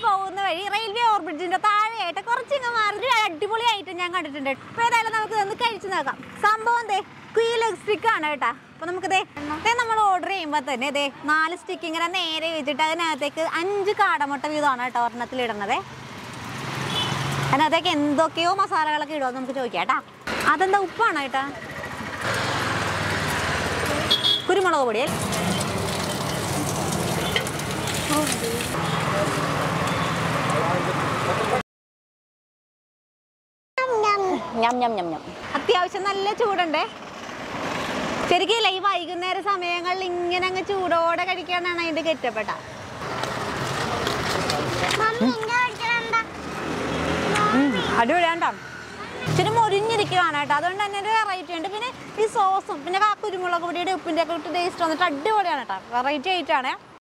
പോകുന്ന വഴി റെയിൽവേ ഓവർബ്രിഡ്ജിന്റെ താഴെയായിട്ട് കുറച്ചിങ്ങ് മാറി ഒരു അടിപൊളിയായിട്ട് ഞാൻ കണ്ടിട്ടുണ്ട് ഇപ്പൊ ഏതായാലും നമുക്ക് ഇതൊന്ന് കഴിച്ചു നോക്കാം സംഭവം ദേ ക്വീൽ സ്റ്റിക്ക് ആണ് കേട്ടാ അപ്പൊ നമുക്ക് ദേ ദേ നമ്മൾ ഓർഡർ ചെയ്യുമ്പോൾ തന്നെ ദേ നാല് സ്റ്റിക്ക് ഇങ്ങനെ നേരെ വെച്ചിട്ട് അതിനകത്തേക്ക് അഞ്ച് കാടമുട്ട വീതമാണ് കേട്ടോ ഒരെണ്ണത്തിൽ ഇടുന്നത് അതിനകത്തേക്ക് എന്തൊക്കെയോ മസാലകളൊക്കെ ഇടുമോ നമുക്ക് ചോദിക്കാം കേട്ടാ അതെന്താ ഉപ്പാണോ കേട്ടാ കുരുമുളക് പൊടി ഞം ഞം ഞം ഞം അത്യാവശ്യം നല്ല ചൂടുണ്ട് ശരിക്കും ഇല്ല ഈ വൈകുന്നേര സമയങ്ങളിൽ ഇങ്ങനെ അങ്ങ് ചൂടോടെ കഴിക്കാനാണ് അതിന്റെ കെറ്റപ്പെട്ട അടിപൊളിയാണ്ടോ ഇച്ചിരി മൊരിഞ്ഞിരിക്കുവാണ് കേട്ടോ അതുകൊണ്ട് തന്നെ ഒരു വെറൈറ്റി ഉണ്ട് പിന്നെ ഈ സോസും പിന്നെ ആ കുരുമുളക് പൊടിയുടെ ഉപ്പിൻ്റെ ഒക്കെ ഇട്ട് ടേസ്റ്റ് വന്നിട്ട് അടിപൊളിയാണ് കേട്ടോ വെറൈറ്റി ആയിട്ടാണ്